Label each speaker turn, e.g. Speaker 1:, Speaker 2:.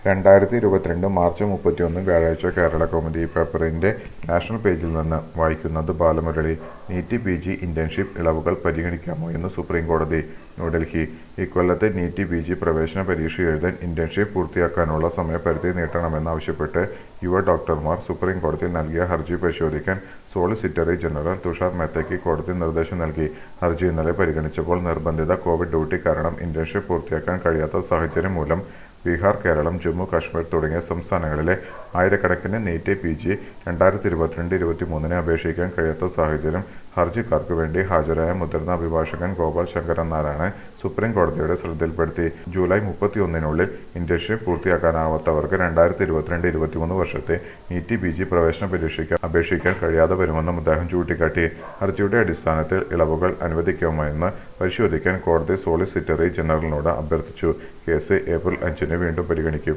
Speaker 1: രണ്ടായിരത്തി ഇരുപത്തിരണ്ട് മാർച്ച് മുപ്പത്തിയൊന്ന് വ്യാഴാഴ്ച കേരള കൗമുദി പേപ്പറിന്റെ നാഷണൽ പേജിൽ നിന്ന് വായിക്കുന്നത് Balamurali NEET P G internship ഇളവുകൾ പരിഗണിക്കാമോ എന്ന് സുപ്രീം കോടതി ന്യൂഡൽഹി ഇക്കൊല്ലത്തെ നീറ്റ് പി ജി പ്രവേശന പരീക്ഷ എഴുതാൻ ഇന്റേൺഷിപ്പ് പൂർത്തിയാക്കാനുള്ള സമയപരിധി നീട്ടണമെന്നാവശ്യപ്പെട്ട് യുവ ഡോക്ടർമാർ സുപ്രീം കോടതിയിൽ നൽകിയ ഹർജി പരിശോധിക്കാൻ സോളിസിറ്ററി ജനറൽ തുഷാർ മേത്തയ്ക്ക് കോടതി നിർദ്ദേശം നൽകി ഹർജി ഇന്നലെ പരിഗണിച്ചപ്പോൾ നിർബന്ധിത കോവിഡ് ഡ്യൂട്ടി കാരണം ഇന്റേൺഷിപ്പ് പൂർത്തിയാക്കാൻ കഴിയാത്ത സാഹചര്യം മൂലം ബീഹാർ കേരളം ജമ്മു കാശ്മീർ തുടങ്ങിയ സംസ്ഥാനങ്ങളിലെ ആയിരക്കണക്കിന് നീറ്റ് പി ജി രണ്ടായിരത്തി ഇരുപത്തിരണ്ട് ഇരുപത്തിമൂന്നിന് അപേക്ഷിക്കാൻ കഴിയാത്ത സാഹചര്യം ഹർജിക്കാർക്ക് വേണ്ടി ഹാജരായ മുതിർന്ന അഭിഭാഷകൻ ഗോപാൽ ശങ്കരൻ നാരായണൻ സുപ്രീം കോടതിയുടെ ശ്രദ്ധയിൽപ്പെടുത്തി ജൂലൈ മുപ്പത്തിയൊന്നിനുള്ളിൽ ഇന്റേൺഷിപ്പ് പൂർത്തിയാക്കാനാവാത്തവർക്ക് രണ്ടായിരത്തി ഇരുപത്തിരണ്ട് ഇരുപത്തിമൂന്ന് വർഷത്തെ നീറ്റ് പി ജി പ്രവേശന പരീക്ഷയ്ക്ക് അപേക്ഷിക്കാൻ കഴിയാതെ വരുമെന്നും അദ്ദേഹം ചൂണ്ടിക്കാട്ടി ഹർജിയുടെ അടിസ്ഥാനത്തിൽ ഇളവുകൾ അനുവദിക്കാമെന്ന് പരിശോധിക്കാൻ കോടതി സോളിസിറ്ററി ജനറലിനോട് അഭ്യർത്ഥിച്ചു കേസ് ഏപ്രിൽ അഞ്ചിന് വീണ്ടും പരിഗണിക്കും